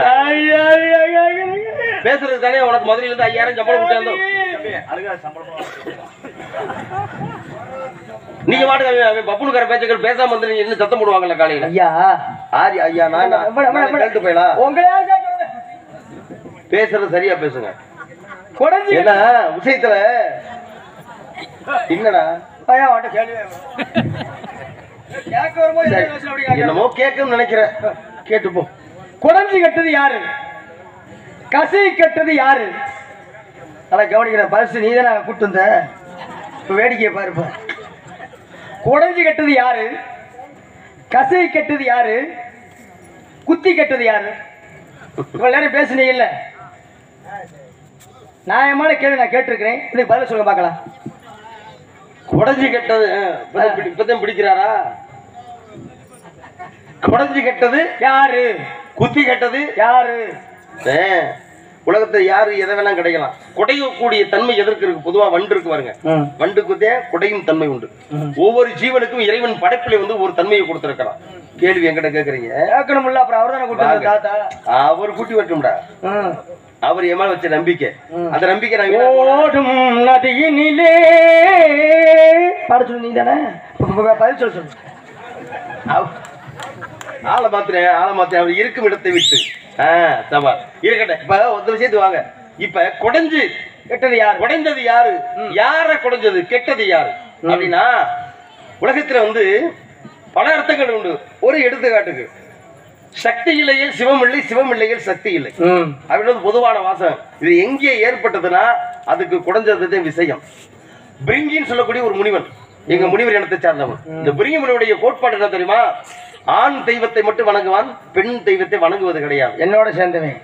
பேசுறது தானே உனக்கு முதல்ல இருந்து ஐயாயிரம் சம்பளம் கொடுத்தாந்தோ நீங்க பாட்டுக்கு அவன் அவன் பப்புனுக்கார பேச்சுக்கள் பேசாம வந்து நீங்க என்ன சத்தம் போடுவாங்கல்ல காலையில ஐயா ஆரி ஐயா நான் கேட்டு போயலாம் உங்களே பேசுறது சரியா பேசுங்க குடஞ்சி ஏன்னா விஷயத்துல என்னடா ஐயா அவன்கிட்ட கேள்வி கேட்க வரும்போது என்ன பேசணும் அப்படி கேட்கணும். என்னமோ கேட்கணும்னு நினைக்கிறேன் கேட்டுப்போம் குடஞ்சி கட்டது யாரு கசை கட்டது யாரு நல்லா கவனிக்கிற பரிசு நீ தானே கூட்டு வந்த இப்ப வேடிக்கையை பாருப்ப குடஞ்சி கட்டது யாரு கசை கட்டது யாரு குத்தி கட்டது யாரு இவ்வளவு நேரம் பேசுனீங்கல்ல நியாயமான கேள்வி நான் கேட்டிருக்கிறேன் இதுக்கு பதில் சொல்லுங்க பார்க்கலாம் குடஞ்சி கெட்டது ஆ, இப்பதான் பிடி- இப்பதான் பிடிக்கிறாரா குடஞ்சி கெட்டது யாரு குத்தி கெட்டது யாரு ஆ, உலகத்துல யாரு எதை வேணா கிடைக்கலாம் குடையக்கூடிய தன்மை எதற்கு இருக்கு பொதுவா வண்டு இருக்கு பாருங்க வண்டு குத்தே குடையும் தன்மை உண்டு ஒவ்வொரு ஜீவனுக்கும் இறைவன் படைப்பிலே வந்து ஒரு தன்மையை கொடுத்திருக்கிறான் கேள்வி என்கிட்ட கேக்குறீங்க கேட்கணும்ல அப்புறம் அவர் தானே கூட்டு வந்த தாத்தா அவர் கூட்டி வரட்டும்டா ம். அவர் என் மேல வச்ச நம்பிக்கை அந்த நம்பிக்கை நான் வீணா போனா- ஓடும் நதியினிலே பாட சொல்லு நீ தானே பதில் சொல்ல சொல்லு அவ- ஆளை மாத்துறேன் ஆளை மாத்துறேன் அவர் இருக்கும் இடத்தை விட்டு ஆ சபா இருக்கட்டும் இப்ப ஒரு விஷயத்து வாங்க இப்ப குடைஞ்சு கெட்டது யார் குடைஞ்சது யாரு யார குடைஞ்சது கெட்டது யாரு அப்படின்னா உலகத்துல வந்து பல அர்த்தங்கள் உண்டு ஒரு எடுத்துக்காட்டுக்கு சக்தி இல்லையில் சிவம் இல்லை சிவம் இல்லையில் சக்தி இல்லை ம் அப்படின்னு பொதுவான வாசகம் இது எங்கே ஏற்பட்டதுன்னா அதுக்கு குடைஞ்சது விஷயம் பிரிங்கின்னு சொல்லக்கூடிய ஒரு முனிவன் எங்க முனிவர் இனத்தை சார்ந்தவன் இந்த பிரிங்க முனிவருடைய கோட்பாடு என்ன தெரியுமா ஆண் தெய்வத்தை மட்டும் வணங்குவான் பெண் தெய்வத்தை வணங்குவது கிடையாது என்னோட சேர்ந்தவன்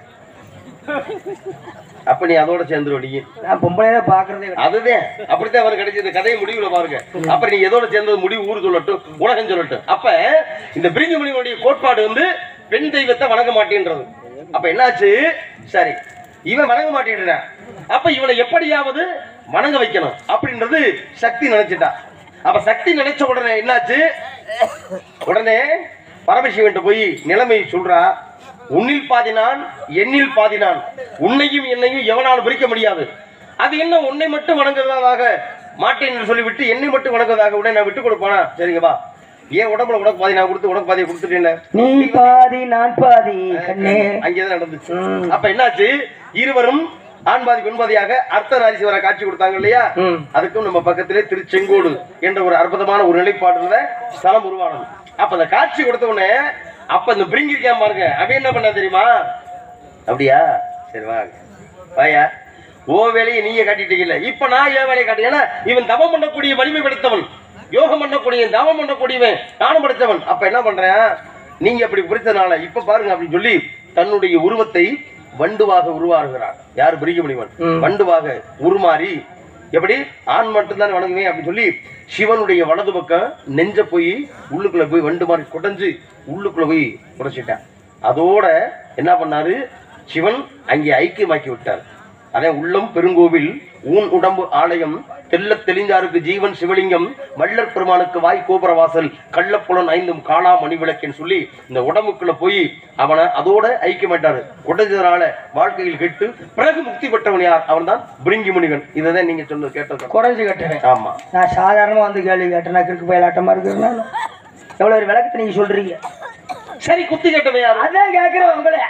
அப்ப நீ அதோட சேர்ந்துருவ நீ நான் பொம்பளையே பாக்குறதே கிடையாது. அதுதான் அப்படித்தான் அவர் கிடைச்சது கதையை முடிவுல பாருங்க அப்புறம் நீ எதோட சேர்ந்தது முடிவு ஊர் சொல்லட்டும் உலகம் சொல்லட்டும் அப்ப இந்த பிரிஞ்சு முனிவனுடைய கோட்பாடு வந்து பெண் தெய்வத்தை வணங்க மாட்டேன்றது அப்ப என்னாச்சு சரி இவன் வணங்க மாட்டேன்றான் அப்ப இவனை எப்படியாவது வணங்க வைக்கணும் அப்படின்றது சக்தி நினைச்சிட்டா அப்ப சக்தி நினைச்ச உடனே என்னாச்சு உடனே பரமசிவன் போய் நிலைமை சொல்றா உன்னில் பாதி நான் என்னில் பாதி நான் உன்னையும் என்னையும் எவனாலும் பிரிக்க முடியாது அது என்ன உன்னை மட்டும் வணங்குவதாக மாட்டேன் என்று சொல்லிவிட்டு என்னை மட்டும் வணங்குவதாக உடனே நான் விட்டு கொடுப்பானா சரிங்க வா ஏன் உடம்புல உனக்கு பாதி நான் கொடுத்து உனக்கு பாதியை கொடுத்துட்டேன் நீ பாதி நான் பாதி கண்ணே அங்கேதான் நடந்துச்சு அப்ப என்னாச்சு இருவரும் ஆண் பாதி பெண் பாதியாக அர்த்த நாரீஸ்வரர் காட்சி கொடுத்தாங்க இல்லையா ம். அதுக்கும் நம்ம பக்கத்திலே திருச்செங்கோடு என்ற ஒரு அற்புதமான ஒரு நிலைப்பாடுல ஸ்தலம் உருவானது அப்ப அந்த காட்சி கொடுத்த உடனே அப்ப இந்த பிரிங்கி இருக்கான் பாருங்க அவன் என்ன பண்ண தெரியுமா அப்படியா சரி வாங்க வாயா ஓ வேலையை நீங்க காட்டிட்டீங்கல்ல இப்ப நான் என் வேலையை காட்டு ஏன்னா இவன் தவம் பண்ணக்கூடிய வலிமை படைத்தவன் யோகம் பண்ணக்கூடிய தவம் பண்ணக்கூடியவன் நானும் படைத்தவன் அப்ப என்ன பண்றேன் நீங்க அப்படி புரித்தனால இப்ப பாருங்க அப்படின்னு சொல்லி தன்னுடைய உருவத்தை வண்டுவாக உருவாகுகிறார் யார் பிரிக்க முடிவன் ம். வண்டுவாக உருமாறி எப்படி ஆண் மட்டும்தான் வணங்குவேன் அப்படின்னு சொல்லி சிவனுடைய வலது பக்கம் நெஞ்ச போய் உள்ளுக்குள்ள போய் வண்டு மாதிரி குடைஞ்சு உள்ளுக்குள்ள போய் குடைச்சிட்டான் அதோட என்ன பண்ணாரு சிவன் அங்கே ஐக்கியமாக்கி விட்டார் அதே உள்ளம் பெருங்கோவில் ஊன் உடம்பு ஆலயம் தெள்ளத் தெளிந்தாருக்கு ஜீவன் சிவலிங்கம் வள்ளற் பெருமானுக்கு வாய் கோபுர வாசல் கள்ளப்புலன் ஐந்தும் காணா மணி விளக்குன்னு சொல்லி இந்த உடம்புக்குள்ள போய் அவனை அதோட ஐக்கியமாட்டாரு உடைஞ்சதுனால வாழ்க்கையில் கெட்டு பிறகு முக்தி பெற்றவன் யார் அவன் தான் பிரிங்கி முனிவன் இதுதான் நீங்க சொன்னது கேட்டது குறைஞ்சு கட்டுறேன் ஆமா நான் சாதாரணமா வந்து கேள்வி கேட்டேன் நான் கிறுக்கு பயலாட்டமா இருக்கிறதுனால எவ்வளவு ஒரு விளக்கத்தை நீங்க சொல்றீங்க சரி குத்தி கேட்டவன் யாரு அதான் கேக்குறேன் உங்களை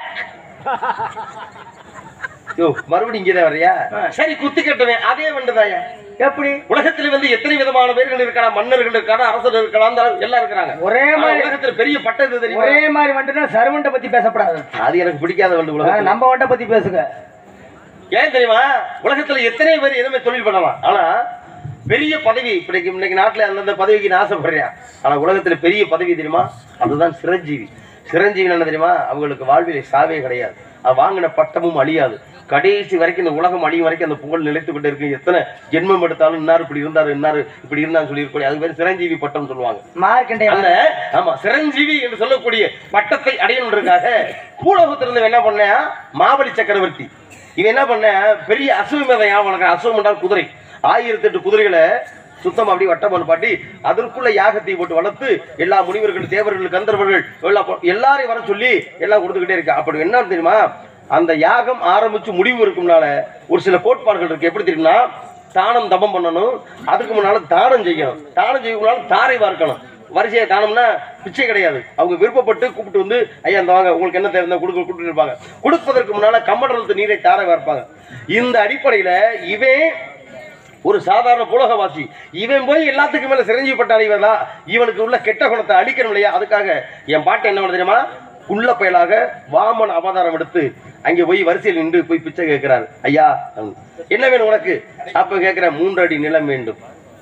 யோ மறுபடியும் இங்கதான் வரையா சரி குத்தி கேட்டவன் அதே வண்டுதாயா எப்படி உலகத்துல வந்து எத்தனை விதமான பேர்கள் இருக்கானா மன்னர்கள் இருக்கானா அரசர் இருக்கலாம் எல்லாம் இருக்கிறாங்க ஒரே ஆனா மாதிரி உலகத்துல பெரிய பட்டது தெரியுமா ஒரே மாதிரி வந்துட்டுனா சர்வன்ட்ட பத்தி பேசப்படாது அது எனக்கு பிடிக்காத வண்டு ஆ, உலகம் நம்ம வண்ட பத்தி பேசுங்க ஏன் தெரியுமா உலகத்துல எத்தனை பேர் எதுவுமே தொழில் பண்ணலாம் ஆனா பெரிய பதவி இன்னைக்கு இன்னைக்கு நாட்டுல அந்தந்த பதவிக்கு நான் ஆசைப்படுறேன் ஆனா உலகத்துல பெரிய பதவி தெரியுமா அதுதான் சிரஞ்சீவி சிரஞ்சீவி என்ன தெரியுமா அவங்களுக்கு வாழ்விலே சாவே கிடையாது அது வாங்கின பட்டமும் அழியாது கடைசி வரைக்கும் இந்த உலகம் அழியும் வரைக்கும் அந்த புகழ் நிலைத்துக்கிட்டு இருக்கு எத்தனை ஜென்மம் எடுத்தாலும் இன்னார் இப்படி இருந்தாரு இன்னாரு இப்படி இருந்தான்னு சொல்லியிருக்கக்கூடிய அது பேர் சிரஞ்சீவி பட்டம் சொல்லுவாங்க மார்க்கண்டே அந்த ஆமா சிரஞ்சீவி என்று சொல்லக்கூடிய பட்டத்தை அடையணுன்றதுக்காக பூலோகத்திலிருந்து என்ன பண்ண மாபலி சக்கரவர்த்தி இவன் என்ன பண்ண பெரிய அசுவமேதை ஞாபகம் அசுவம் என்றால் குதிரை ஆயிரத்தி எட்டு குதிரைகளை சுத்தம் அப்படி வட்டம் பண்ணி பாட்டி அதற்குள்ள யாகத்தை போட்டு வளர்த்து எல்லா முனிவர்கள் தேவர்கள் கந்தர்வர்கள் எல்லாம் போ- எல்லாரையும் வர சொல்லி எல்லாம் கொடுத்துக்கிட்டே இருக்கு அப்படி என்ன தெரியுமா அந்த யாகம் ஆரம்பிச்சு முடிவு இருக்கும்னால ஒரு சில கோட்பாடுகள் இருக்கு எப்படி தெரியுமா தானம் தபம் பண்ணணும் அதுக்கு முன்னால தானம் செய்யணும் தானம் செய்யணும்னாலும் தாரை வார்க்கணும் வரிசையா தானம்னா பிச்சை கிடையாது அவங்க விருப்பப்பட்டு கூப்பிட்டு வந்து ஐயா இந்த வாங்க உங்களுக்கு என்ன தேவை கொடுக்க கூப்பிட்டு இருப்பாங்க கொடுப்பதற்கு முன்னால கம்மடலத்து நீரை தாரை வார்ப்பாங்க இந்த அடிப்படையில இவன் ஒரு சாதாரண புலகவாசி இவன் போய் எல்லாத்துக்கும் மேல சிரஞ்சீவிப்பட்ட அடைவதா இவனுக்கு உள்ள கெட்ட குணத்தை அழிக்கணும் இல்லையா அதுக்காக என் பாட்டு என்ன பண்ணுது தெரியுமா குள்ள பயலாக வாமன் அவதாரம் எடுத்து அங்கே போய் வரிசையில் நின்று போய் பிச்சை கேட்கிறாரு ஐயா என்ன வேணும் உனக்கு அப்ப கேட்கிற மூன்று அடி நிலம் வேண்டும்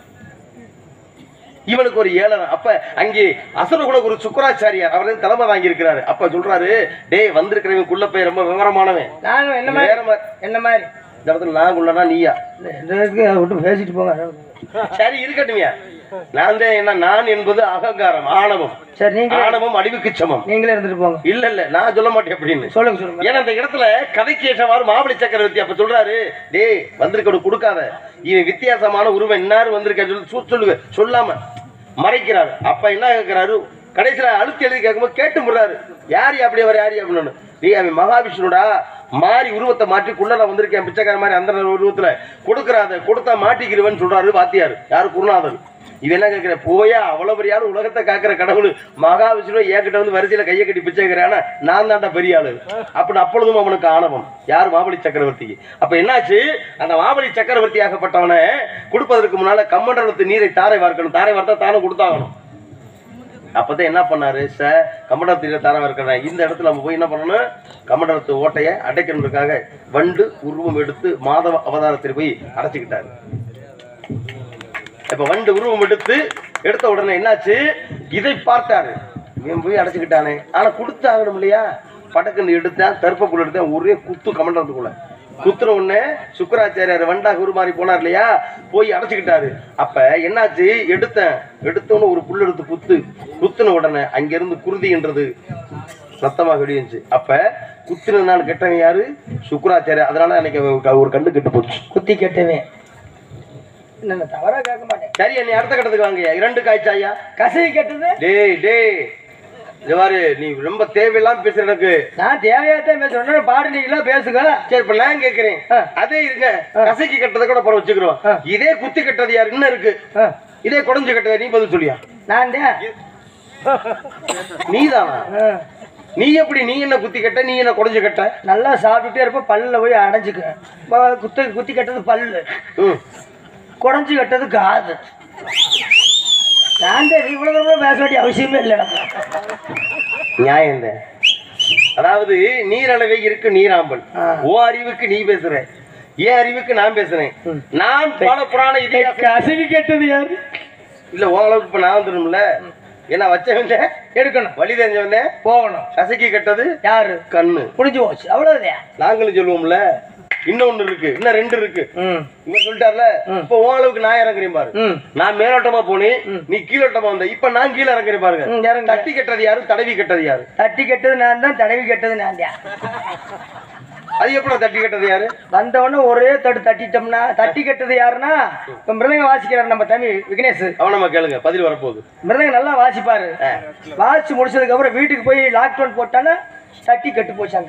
இவனுக்கு ஒரு ஏழனை அப்ப அங்கே அசுரகுல ஒரு சுக்கராச்சாரியார் அவர் வந்து தலைமை வாங்கி இருக்கிறாரு அப்ப சொல்றாரு டேய் வந்திருக்கிறவன் குள்ள போய் ரொம்ப விவரமானவன் நானும் என்ன வேற மாதிரி மாதிரி என்ன மாதிரி இந்த இடத்துல நான் குள்ளனா நீயா இல்ல, இந்த இதுக்கு அதை விட்டு பேசிட்டு போங்க சரி இருக்கட்டும்யா நான் தான் என்ன நான் என்பது அகங்காரம் ஆணவம் சரி நீங்க ஆணவம் அழிவுக்கு சமம் நீங்களே இருந்துட்டு போங்க இல்ல இல்ல நான் சொல்ல மாட்டேன் அப்படின்னு சொல்லுங்க சொல்லுங்க ஏன்னா அந்த இடத்துல கதைக்கு ஏற்றவாறு மாபலி சக்கரவர்த்தி அப்ப சொல்றாரு டேய் வந்திருக்க கொடுக்காத இவன் வித்தியாசமான உருவம் இன்னாரு வந்திருக்க சொல்லி சொ- சொல்லுங்க சொல்லாம மறைக்கிறாரு அப்ப என்ன கேட்கிறாரு கடைசியில அழுத்தி எழுதி கேட்கும்போது கேட்டு முடுறாரு யாரு அப்படி அவர் யாரு அப்படின்னு நீ அவன் மகாவிஷ்ணுடா மாறி உருவத்தை மாற்றி குள்ளல வந்திருக்கேன் பிச்சைக்கார மாதிரி அந்த உருவத்துல கொடுக்கறாத கொடுத்தா மாட்டிக்கிறவன் சொல்றாரு வாத்தியார் யாரு குருநாதர் இவன் என்ன கேட்கிற போயா அவ்வளவு பெரிய ஆளு உலகத்தை காக்கிற கடவுள் மகாவிஷ்ணு என்கிட்ட வந்து வரிசையில கையை கட்டி பிச்சை கேட்கிறானா நான் தான்டா பெரிய ஆளு அப்படின்னு அப்பொழுதும் அவனுக்கு ஆணவம் யார் மாபலி சக்கரவர்த்திக்கு அப்ப என்னாச்சு அந்த மாபலி சக்கரவர்த்தி ஆகப்பட்டவனை கொடுப்பதற்கு முன்னால கம்மண்டலத்து நீரை தாரை வார்க்கணும் தாரை வார்த்தா தானும் கொடுத்தாகணும் அப்பதான் என்ன பண்ணாரு சார் கமண்டலத்தில் தாரம் இருக்கிறேன் இந்த இடத்துல நம்ம போய் என்ன பண்ணணும் கமண்டலத்து ஓட்டையை அடைக்கணுன்றதுக்காக வண்டு உருவம் எடுத்து மாதவ அவதாரத்தில் போய் அடைச்சிக்கிட்டாரு இப்ப வண்டு உருவம் எடுத்து எடுத்த உடனே என்னாச்சு இதை பார்த்தாரு இவன் போய் அடைச்சுக்கிட்டானே ஆனா கொடுத்து ஆகணும் இல்லையா படக்குன்னு எடுத்தேன் தர்ப்பக்குள்ள எடுத்தேன் ஒரே குத்து கமண்டத்துக்குள்ள குத்துன உடனே சுக்கராச்சாரியார் வண்டா உருமாறி போனார் இல்லையா போய் அடைச்சுக்கிட்டாரு அப்ப என்னாச்சு எடுத்தேன் எடுத்தோன்னு ஒரு புல் எடுத்து குத்து குத்துன உடனே அங்கிருந்து குருதின்றது சத்தமாக வெளியிருந்துச்சு அப்ப குத்துனதுனால கெட்டவன் யாரு சுக்கராச்சாரியார் அதனால அன்னைக்கு அவ- ஒரு கண்ணு கெட்டு போச்சு குத்தி கெட்டவே என்ன தவறா கேட்க மாட்டேன் சரி என்னை அடுத்த கட்டத்துக்கு வாங்கய்யா இரண்டு காய்ச்சாயா கசை கெட்டது டேய் டேய் இது பாரு நீ ரொம்ப தேவையில்லாம பேசுற எனக்கு நான் தேவையாத்தான் பேசுறேன் பாடுனீங்களா பேசுங்க சரி இப்ப நான் கேக்குறேன் ஆ. அதே இருங்க கசைக்கு கட்டதை கூட படம் வச்சுக்கிறோம் ஆ. இதே குத்தி கட்டது யாரு இன்னும் இருக்கு ஆ, இதே குடஞ்சு கட்டதை நீ பதில் சொல்லியா நான் தான் நீதானா ஆ, நீ எப்படி நீ என்ன குத்தி கட்ட நீ என்ன குடஞ்சு கட்ட நல்லா சாப்பிட்டுட்டே இருப்ப பல்லுல போய் அடைஞ்சுக்க குத்தி குத்தி கட்டது பல்லு ம். குடஞ்சு கட்டது காது நான் தான் இவ்வளவு தூரம் பேச வேண்டிய அவசியமே இல்லை எனக்கு நியாயம் தான். அதாவது நீரளவை இருக்கு நீராம்பல் ஆ. ஓ அறிவுக்கு நீ பேசுற என் அறிவுக்கு நான் பேசுறேன் ம். நான் பல புராண இதிகாச கசவி கெட்டது யாரு இல்ல உன் அளவுக்கு இப்ப நான் வந்துடும்ல ஏன்னா வச்சவன் எடுக்கணும் வழி தெரிஞ்சவன் போகணும் கசக்கி கட்டது யாரு கண்ணு முடிஞ்சு போச்சு அவ்வளவுதான் நாங்களும் சொல்லுவோம்ல இன்னொன்னு இருக்கு இன்னும் ரெண்டு இருக்கு ம் இவர் சொல்லிட்டார்ல ம். இப்ப உன் அளவுக்கு நான் இறங்குறேன் பாரு ம் நான் மேலோட்டமா போனேன் ம். நீ கீழோட்டமா வந்த இப்ப நான் கீழே இறங்குறேன் பாருங்க ம், இறங்கு. தட்டி கட்டது யாரு தடவி கட்டது யாரு தட்டி கெட்டது நான் தான் தடவி கெட்டது நான் தான் அது எப்படி தட்டி கட்டது யாரு வந்தவொடனே ஒரே தட்டு தட்டிட்டோம்னா தட்டி கெட்டது யாருன்னா இப்ப மிருதங்க வாசிக்கிறார் நம்ம தம்பி விக்னேஷ் அவன் நம்ம கேளுங்க பதில் வரப்போகுது மிருதங்க நல்லா வாசிப்பாரு ஆ. வாசிச்சு முடிச்சதுக்கு அப்புறம் வீட்டுக்கு போய் லாக்டவுன் போட்டானா தட்டி கெட்டு போச்சாங்க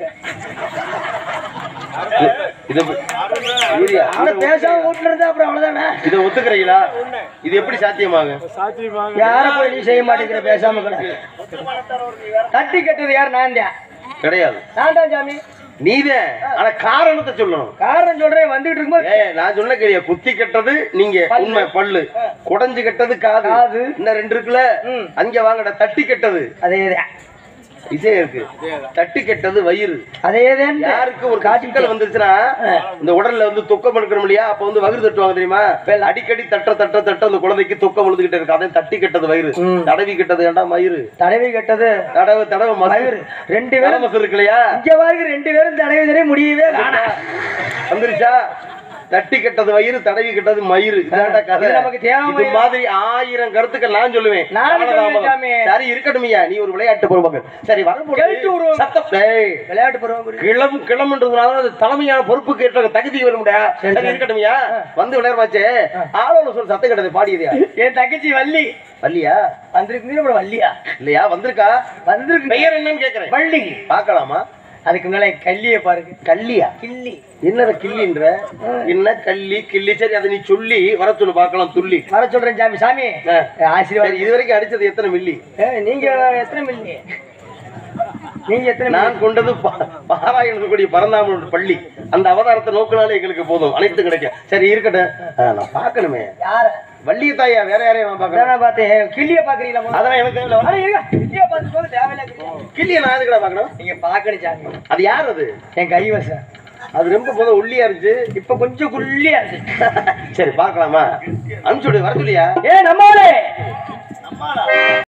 இது யூரியா, ஆனா பேசாம வீட்டுல இருந்தா அப்புறம் அவ்வளவுதானே இதை ஒத்துக்கிறீங்களா இது எப்படி சாத்தியமாங்க யார போய் நீ செய்ய மாட்டேங்கிற பேசாம கூட தட்டி கெட்டது யார் நான் தான் கிடையாது நான் தான் சாமி நீதான் ஆனா காரணத்தை சொல்லணும் காரணம் சொல்றேன் வந்துகிட்டு இருக்கும்போது ஏ நான் சொன்ன கேளியா குத்தி கட்டது நீங்க பல்லு. உண்மை பல்லு குடஞ்சு கட்டது காது காது. இன்னும் ரெண்டு இருக்குல்ல ம். அங்க வாங்கடா தட்டி கட்டது அதேதான் இதே இருக்கு தட்டி கட்டது வயிறு அதேதான் யாருக்கு ஒரு காய்ச்சல் வந்துருச்சுன்னா இந்த உடல்ல வந்து தொக்கம் எடுக்கணும் இல்லையா அப்ப வந்து வயிறு தட்டுவாங்க தெரியுமா அடிக்கடி தட்ட தட்ட தட்ட அந்த குழந்தைக்கு தொக்கம் விழுந்துகிட்டே இருக்கு அதையும் தட்டி கட்டது வயிறு ம். தடவி கட்டது ஏன்டா மயிறு தடவி கெட்டது தடவை தடவை மயிறு ரெண்டு பேரும் தலைமசு இருக்கு இல்லையா இங்க பாருங்க ரெண்டு பேரும் தடவி தடவி முடியவே காணோம். வந்துருச்சா தட்டி கட்டது வயிறு தடவி கட்டது மயிறு இதான்டா கதை இது நமக்கு தேவை இது மாதிரி ஆயிரம் கருத்துக்கள் நான் சொல்லுவேன் நான் அவ்வளவுதான் சொல்லுவேன் மகன். சாமி. சரி இருக்கட்டும்யா நீ ஒரு விளையாட்டு பொறுப்பாங்க சரி வரும்போது கேட்டு வருவோம். சத்தம் டேய், விளையாட்டு பருவம் குறி- கிளம் கிளம்புன்றதுனால அது தலைமையான பொறுப்பு கேட்ட தகுதி வரும்டா சரி, சரி சரி. இருக்கட்டும்யா வந்து விளையாடுவாச்சே ஆளோட சொல் சத்தம் கட்டது பாடியதையா என் தங்கச்சி வள்ளி வள்ளியா வந்திருக்கு அப்புறம் வள்ளியா இல்லையா வந்திருக்கா வந்திருக்கு பெயர் என்னன்னு கேக்குறேன் வள்ளி பார்க்கலாமா அதுக்கு முன்னால கல்லிய பாருங்க கல்லியா கிள்ளி என்னத கிள்ளின்ற என்ன கள்ளி கிள்ளி சரி அதை நீ சொல்லி வர சொல்லு பார்க்கலாம் துள்ளி வர சொல்றேன் சாமி சாமி ஆ. சரி ஆசீர்வாதம் இது வரைக்கும் அடிச்சது எத்தனை மில்லி ஏ, நீங்க எத்தனை மில்லி நீங்க எத்தனை மில்லி? நான் கொண்டது பா- பாராயணத்துக்குரிய பரந்தாமனோட பள்ளி அந்த அவதாரத்தை நோக்கினாலே எங்களுக்கு போதும் அனைத்து கிடைக்கும் சரி இருக்கட்டும் ஆ, நான் பார்க்கணுமே யார வள்ளிய தாயா வேற யாரையும் நான் பார்க்கணும் நான் பார்த்தேன் கிள்ளிய பாக்குறீங்களா முதல்ல? அதெல்லாம் எனக்கு தேவையில்ல அட, இருங்க. கிள்ளிய பார்த்து போது தேவையில்ல கிள்ளிய. கிள்ளிய நான் எதுக்கடா பார்க்கணும் நீங்க பாக்கணும் சாமி அது யார் அது என் கைவசம் அது ரொம்ப போதும் ஒல்லியா இருந்துச்சு இப்ப கொஞ்சம் குள்ளியா இருக்கு சரி பார்க்கலாமா அனுப்பிச்சுடு வர சொல்லியா ஏ நம்மளே